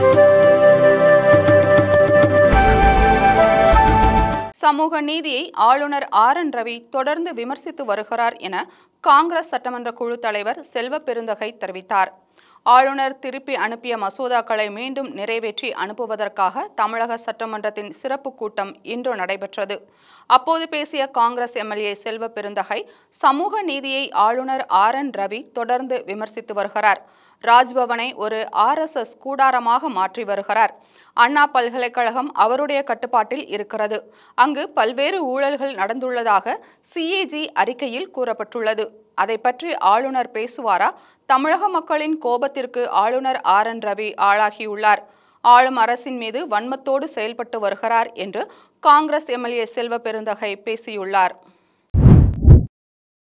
சமூக நீதியை ஆளுநர் ஆர் என் ரவி தொடர்ந்து விமர்சித்து வருகிறார் என காங்கிரஸ் சட்டமன்ற குழு தலைவர் செல்வ பெருந்தகை தெரிவித்தார் ஆளுநர் திருப்பி அனுப்பிய மசோதாக்களை மீண்டும் நிறைவேற்றி அனுப்புவதற்காக தமிழக சட்டமன்றத்தின் சிறப்பு கூட்டம் இன்று நடைபெற்றது அப்போது பேசிய காங்கிரஸ் எம்எல்ஏ செல்வ பெருந்தகை சமூக நீதியை ஆளுநர் ஆர் என் ரவி தொடர்ந்து விமர்சித்து வருகிறார் ராஜ்பவனை ஒரு ஆர்எஸ்எஸ் கூடாரமாக மாற்றி வருகிறார் அண்ணா பல்கலைக்கழகம் அவருடைய கட்டுப்பாட்டில் இருக்கிறது அங்கு பல்வேறு ஊழல்கள் நடந்துள்ளதாக சிஏஜி அறிக்கையில் கூறப்பட்டுள்ளது அதை பற்றி ஆளுநர் பேசுவாரா தமிழக மக்களின் கோபத்திற்கு ஆளுநர் ஆர் என் ரவி ஆளாகியுள்ளார் ஆளும் அரசின் மீது வன்மத்தோடு செயல்பட்டு வருகிறார் என்று காங்கிரஸ் எம்எல்ஏ செல்வ பெருந்தகை பேசியுள்ளார்